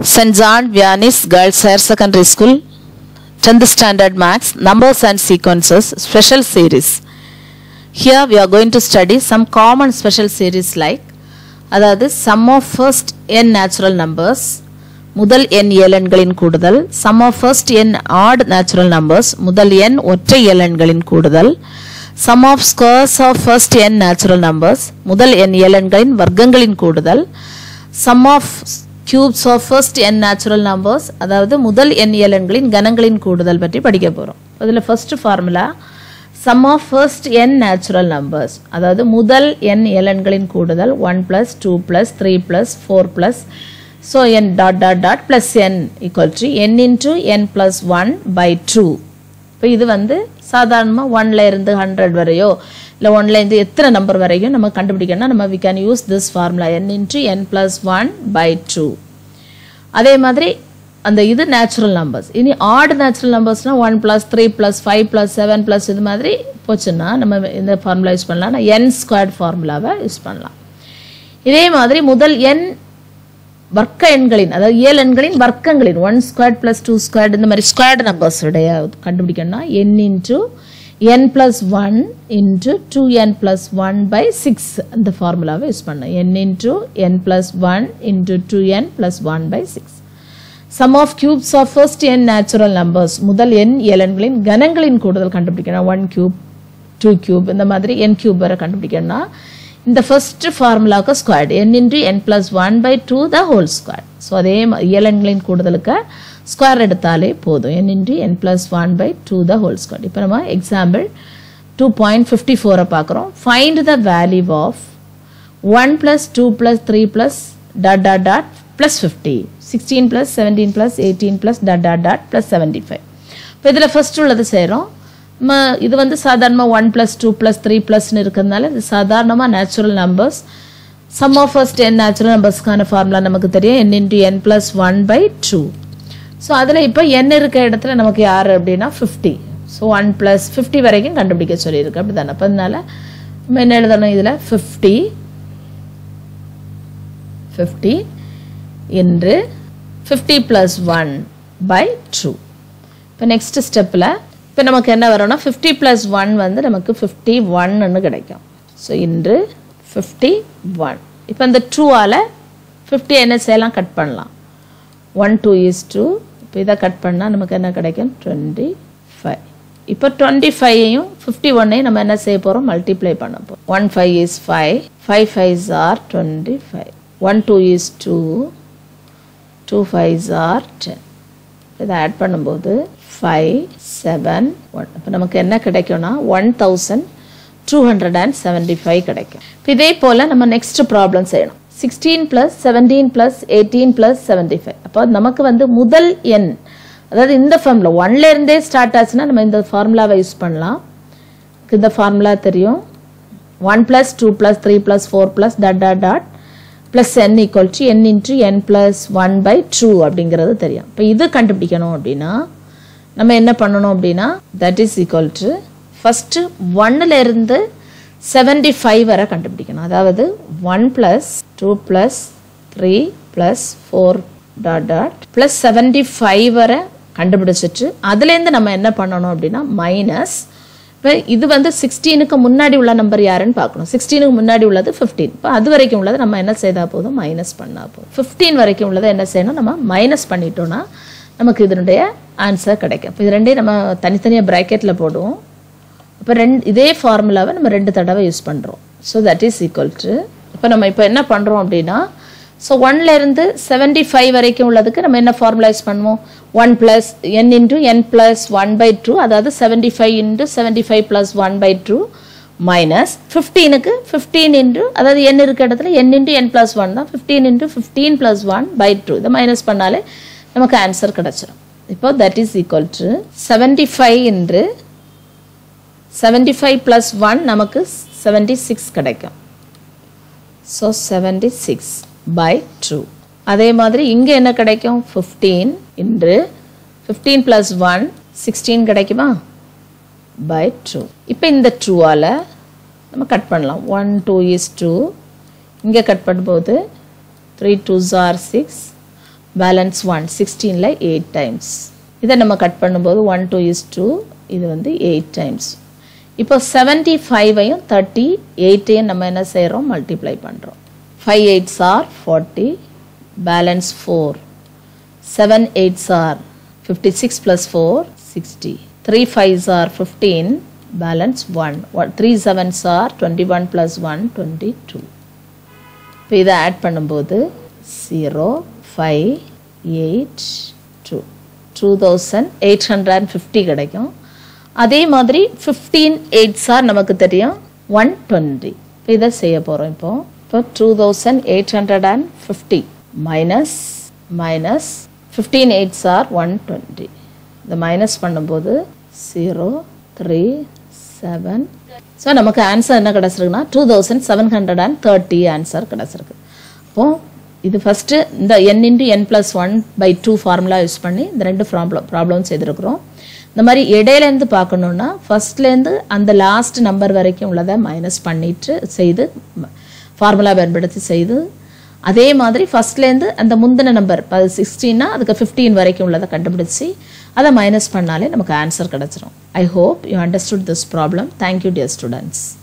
St. John Vianney's Girls Higher Secondary School, 10th Standard Max, Numbers and Sequences, Special Series. Here we are going to study some common special series like அதாவது sum of first n natural numbers முதல் n இயலெண்களின் கூடுதல் sum of first n odd natural numbers முதல் n ஒற்றை இயலெண்களின் கூடுதல் sum of squares of first n natural numbers முதல் n இயலெண்களின் வர்க்கங்களின் கூடுதல் sum of cubes of first n natural numbers அதாவது முதல் n இயலெண்களின் கணங்களின் கூடுதல் பற்றி படிக்க போகிறோம் அதில் first formula sum of first n natural numbers அதாவது முதல் என் எலன்களின் கூடுதல் one plus two plus three plus four plus so n dot dot dot plus n equal to n into n plus one by two இப்போ இது வந்து சாதாரணமாக ஒன்ல இருந்து ஹண்ட்ரட் வரையோ இல்லை ஒன்ல இருந்து எத்தனை நம்பர் வரையும் நம்ம கண்டுபிடிக்கணும்னா நம்ம we can use this formula n into n plus one by two அதே மாதிரி அந்த இது நேச்சுரல் நம்பர்ஸ் இனி ஆட் நேச்சுரல் நம்பர்ஸ்னால் one plus three plus five plus seven plus இது மாதிரி போச்சுன்னா நம்ம இந்த ஃபார்முலா யூஸ் பண்ணலாம் என் ஸ்கொயர்ட் ஃபார்முலாவை யூஸ் பண்ணலாம் இதே மாதிரி முதல் என் வர்க்க எண்களின் அதாவது இயல் எண்களின் வர்க்கங்களின் one squared plus two squared இந்த மாதிரி ஸ்கொயர்டு நம்பர்ஸ் உடைய கண்டுபிடிக்கணும்னா n into n plus one into two n plus one by six அந்த ஃபார்முலாவை யூஸ் பண்ணணும் n into n plus one into two n plus one by six sum of cubes of first n natural numbers முதல் எண் இயலன்களின் கணங்களின் கூடுதல் கண்டுபிடிக்கணும் one cube two cube இந்த மாதிரி n cube வரை கண்டுபிடிக்கணும்னா இந்த ஃபர்ஸ்ட் ஃபார்முலாவுக்கு squared n into n plus one by two the whole square so அதே இயலன்களின் கூடுதலுக்கு ஸ்கொயர் எடுத்தாலே போதும் n into n plus one by two the whole square இப்போ நம்ம எக்ஸாம்பிள் டூ பாயிண்ட் ஃபிஃப்டி ஃபோரை பார்க்குறோம் find the value of one plus two plus three plus dot dot dot plus fifty sixteen plus seventeen plus eighteen plus dot dot dot plus seventy five இப்போ இதில் first உள்ளது செய்கிறோம் நம்ம இது வந்து சாதாரணமாக one plus two plus three ப்ளஸ்னு இருக்கிறதுனால இது சாதாரணமாக natural numbers sum of first n natural நம்பர்ஸ்க்கான ஃபார்முலா நமக்கு தெரியும் n into n plus one by two so அதில் இப்போ என் இருக்க இடத்துல நமக்கு யார் அப்படின்னா fifty so one plus fifty வரைக்கும் கண்டுபிடிக்க சொல்லியிருக்கு அப்படி தானே அப்போ அதனால நம்ம என்ன எழுதணும் இதில் ஃபிஃப்டி ஃபிஃப்டி என்று fifty plus one by two இப்போ நெக்ஸ்ட் ஸ்டெப்பில் இப்போ நமக்கு என்ன வரும்னா ஃபிஃப்டி ப்ளஸ் ஒன் வந்து நமக்கு ஃபிஃப்டி ஒன்னு கிடைக்கும் ஸோ இன்று ஃபிஃப்டி ஒன் இப்போ இந்த டூவால் ஃபிஃப்டி என்ன செய்யலாம் கட் பண்ணலாம் ஒன் டூ இஸ் டூ இப்போ இதை கட் பண்ணால் நமக்கு என்ன கிடைக்கும் டுவெண்ட்டி ஃபைவ் இப்போ டுவெண்ட்டி ஃபைவையும் ஃபிஃப்டி ஒன்னையும் நம்ம என்ன செய்ய போகிறோம் மல்டிப்ளை பண்ண போகிறோம் one five is five five fives are twenty five one two is two two fives are ten இதை ஆட் பண்ணும்போது ஃபைவ் செவன் ஒன் இப்போ நமக்கு என்ன கிடைக்கும்னா one thousand two hundred and seventy five கிடைக்கும் இப்போ இதே போல் நம்ம நெக்ஸ்ட் ப்ராப்ளம் செய்யணும் sixteen plus seventeen plus eighteen plus seventy five அப்போ நமக்கு வந்து முதல் எண் அதாவது இந்த ஃபார்முலா ஒன்ல இருந்தே ஸ்டார்ட் ஆச்சுன்னா நம்ம இந்த ஃபார்முலாவை யூஸ் பண்ணலாம் இந்த ஃபார்முலா தெரியும் one plus two plus three plus four plus dot dot dot plus n equal to n into n plus one by two அப்படிங்கிறது தெரியும் இப்போ இது கண்டுபிடிக்கணும் அப்படின்னா நம்ம என்ன பண்ணணும் அப்படின்னா that is equal to first ஒன்னில் இருந்து செவன்டி ஃபைவ் வரை கண்டுபிடிக்கணும் அதாவது one plus two plus three plus four dot dot plus seventy five வரை கண்டுபிடிச்சிட்டு அதுலேருந்து நம்ம என்ன பண்ணணும் அப்படின்னா மைனஸ் இப்போ இது வந்து சிக்ஸ்டீனுக்கு முன்னாடி உள்ள நம்பர் யாருன்னு பார்க்கணும் சிக்ஸ்டீனுக்கு முன்னாடி உள்ளது ஃபிஃப்டீன் இப்போ அது வரைக்கும் உள்ளது நம்ம என்ன செய்தால் போதும் மைனஸ் பண்ணால் போதும் ஃபிஃப்டீன் வரைக்கும் உள்ளதை என்ன செய்யணும் நம்ம மைனஸ் பண்ணிட்டோம்னா நமக்கு இதனுடைய ஆன்சர் கிடைக்கும் இப்போ இது ரெண்டையும் நம்ம தனித்தனியாக ப்ராக்கெட்டில் போடுவோம் இப்போ ரெண்டு இதே ஃபார்முலாவை நம்ம ரெண்டு தடவை யூஸ் பண்ணுறோம் so that is equal to இப்போ நம்ம இப்போ என்ன பண்ணுறோம் அப்படின்னா ஸோ ஒன்லேருந்து செவன்டி ஃபைவ் வரைக்கும் உள்ளதுக்கு நம்ம என்ன ஃபார்முலா யூஸ் பண்ணுவோம் one plus n into n plus one by two அதாவது seventy five into seventy five plus one by two minus ஃபிஃப்டீனுக்கு ஃபிஃப்டீன் இன்ட்டு அதாவது என் இருக்க இடத்துல n into n plus one தான் fifteen into fifteen plus one by two இதை minus பண்ணாலே நமக்கு answer கிடச்சிடும் இப்போ that is equal to seventy five என்று செவன்டி ஃபைவ் ப்ளஸ் ஒன் நமக்கு செவன்டி சிக்ஸ் கிடைக்கும் so seventy six by two அதே மாதிரி இங்கே என்ன கிடைக்கும் fifteen into fifteen plus one sixteen கிடைக்குமா பை டூ இப்போ இந்த டூவால் நம்ம கட் பண்ணலாம் ஒன் டூ இஸ் டூ இங்கே கட் பண்ணும்போது three two are six balance one சிக்ஸ்டீனில் எயிட் டைம்ஸ் இதை நம்ம கட் பண்ணும்போது ஒன் டூ இஸ் டூ இது வந்து எயிட் டைம்ஸ் இப்போ செவன்ட்டி ஃபைவையும் தேர்ட்டி எயிட்டையும் நம்ம என்ன செய்கிறோம் மல்டிப்ளை பண்ணுறோம் five eights are forty balance four seven eights are fifty six plus four sixty three fives are fifteen balance one three sevens are twenty one plus one twenty two இப்போ இதை add பண்ணும்போது zero five eight two two thousand eight hundred and fifty கிடைக்கும் அதே மாதிரி fifteen eights R நமக்கு தெரியும் one twenty இப்போ இதை செய்ய போகிறோம் இப்போ இப்போ two thousand eight hundred and fifty minus minus fifteen eights are one twenty இதை மைனஸ் பண்ணும்போது ஜீரோ த்ரீ செவன் ஸோ நமக்கு ஆன்சர் என்ன கிடச்சிருக்குன்னா two thousand seven hundred and thirty answer கிடச்சிருக்கு அப்போ இது ஃபஸ்ட்டு இந்த n into n plus one by two formula use பண்ணி இந்த ரெண்டு ப்ராப்ளம் ப்ராப்ளம் செய்திருக்கிறோம் இந்த மாதிரி இடையிலேருந்து பார்க்கணுன்னா ஃபஸ்ட்லேருந்து அந்த லாஸ்ட் நம்பர் வரைக்கும் உள்ளதை மைனஸ் பண்ணிட்டு செய்து ஃபார்முலா பயன்படுத்தி செய்து அதே மாதிரி ஃபஸ்ட்லேருந்து அந்த முந்தின நம்பர் சிக்ஸ்டீன்னா அதுக்கு ஃபிஃப்டீன் வரைக்கும் உள்ளதை கண்டுபிடிச்சி அதை மைனஸ் பண்ணாலே நமக்கு ஆன்சர் கிடச்சிரும் I hope you understood this problem thank you dear students